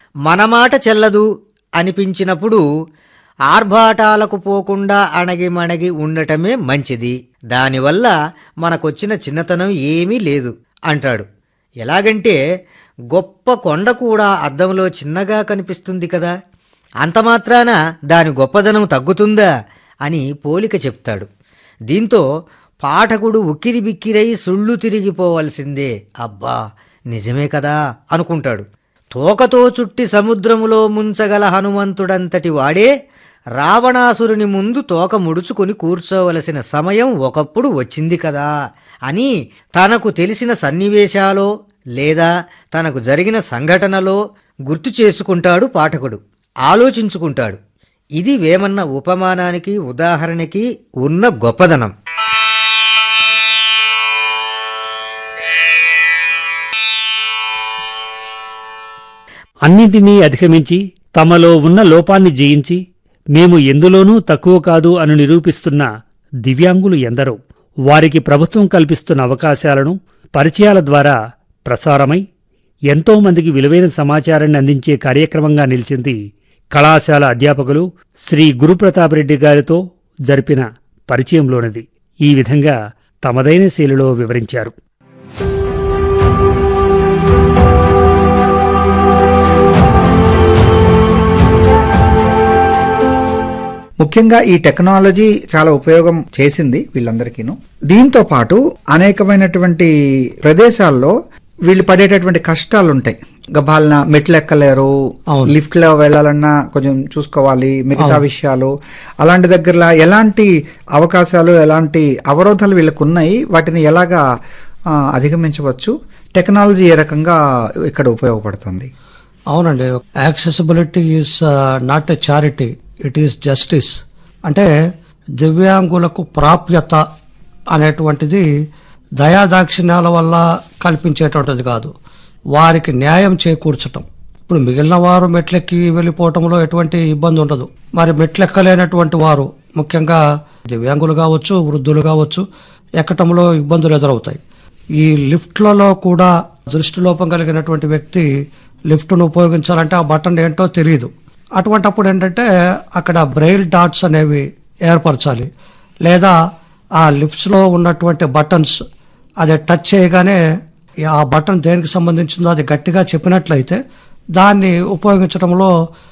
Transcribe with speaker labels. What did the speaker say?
Speaker 1: మన మాట చెల్లదు అనిపించినప్పుడు ఆర్భాటాలకు పోకుండా అణగి మణగి ఉండటమే మంచిది దానివల్ల మనకొచ్చిన చిన్నతనం ఏమీ లేదు అంటాడు ఎలాగంటే గొప్ప కొండ కూడా అద్దంలో చిన్నగా కనిపిస్తుంది కదా అంతమాత్రాన దాని గొప్పదనం తగ్గుతుందా అని పోలిక చెప్తాడు దీంతో పాఠకుడు ఉక్కిరి బిక్కిరై సుళ్ళు తిరిగిపోవలసిందే అబ్బా నిజమే కదా అనుకుంటాడు తోకతో చుట్టి సముద్రములో ముంచగల హనుమంతుడంతటి వాడే రావణాసురుని ముందు తోక ముడుచుకొని కూర్చోవలసిన సమయం ఒకప్పుడు వచ్చింది కదా అని తనకు తెలిసిన సన్నివేశాలో లేదా తనకు జరిగిన సంఘటనలో గుర్తు చేసుకుంటాడు పాఠకుడు ఆలోచించుకుంటాడు ఇది వేమన్న ఉపమానానికి ఉదాహరణకి ఉన్న గొప్పదనం
Speaker 2: అన్నింటినీ అధిగమించి తమలో ఉన్న లోపాన్ని జయించి మేము ఎందులోనూ తక్కువ కాదు అని నిరూపిస్తున్న దివ్యాంగులు ఎందరో వారికి ప్రభుత్వం కల్పిస్తున్న అవకాశాలను పరిచయాల ద్వారా ప్రసారమై ఎంతో మందికి విలువైన సమాచారాన్ని అందించే కార్యక్రమంగా నిలిచింది కళాశాల అధ్యాపకులు శ్రీ గురుప్రతాపరెడ్డి గారితో జరిపిన పరిచయంలోనిది ఈ విధంగా తమదైన శైలిలో వివరించారు
Speaker 3: ముఖ్యంగా ఈ టెక్నాలజీ చాలా ఉపయోగం చేసింది వీళ్ళందరికీను దీంతో పాటు అనేకమైనటువంటి ప్రదేశాల్లో వీళ్ళు పడేటటువంటి కష్టాలు ఉంటాయి గబాలన మెట్లు ఎక్కలేరు లిఫ్ట్ లో వెళ్ళాలన్నా కొంచెం చూసుకోవాలి మిగతా విషయాలు అలాంటి దగ్గరలో ఎలాంటి అవకాశాలు ఎలాంటి అవరోధాలు వీళ్ళకు ఉన్నాయి వాటిని ఎలాగా ఆ, అధిగమించవచ్చు టెక్నాలజీ ఏ రకంగా ఇక్కడ ఉపయోగపడుతుంది
Speaker 4: అవునండి accessibility is not a charity it is justice అంటే దివ్యాంగులకు ప్రాప్యత అనేటువంటిది దయాదాక్షిణ్యాల వల్ల కల్పించేటువంటిది కాదు వారికి న్యాయం చేకూర్చటం ఇప్పుడు మిగిలిన వారు మెట్లెక్కి వెళ్ళిపోవటంలో ఎటువంటి ఇబ్బంది ఉండదు మరి మెట్లెక్కలేనటువంటి వారు ముఖ్యంగా దివ్యాంగులు కావచ్చు వృద్ధులు కావచ్చు ఎక్కటంలో ఇబ్బందులు ఎదురవుతాయి ఈ లిఫ్ట్లలో కూడా దృష్టిలోపం కలిగినటువంటి వ్యక్తి లిఫ్ట్ను ఉపయోగించాలంటే ఆ బటన్ ఏంటో తెలియదు అటువంటప్పుడు ఏంటంటే అక్కడ బ్రెయిల్ డాట్స్ అనేవి ఏర్పరచాలి లేదా ఆ లిఫ్ట్స్లో ఉన్నటువంటి బటన్స్ అది టచ్ చేయగానే ఆ బటన్ దేనికి సంబంధించిందో అది గట్టిగా చెప్పినట్లయితే దాన్ని ఉపయోగించడంలో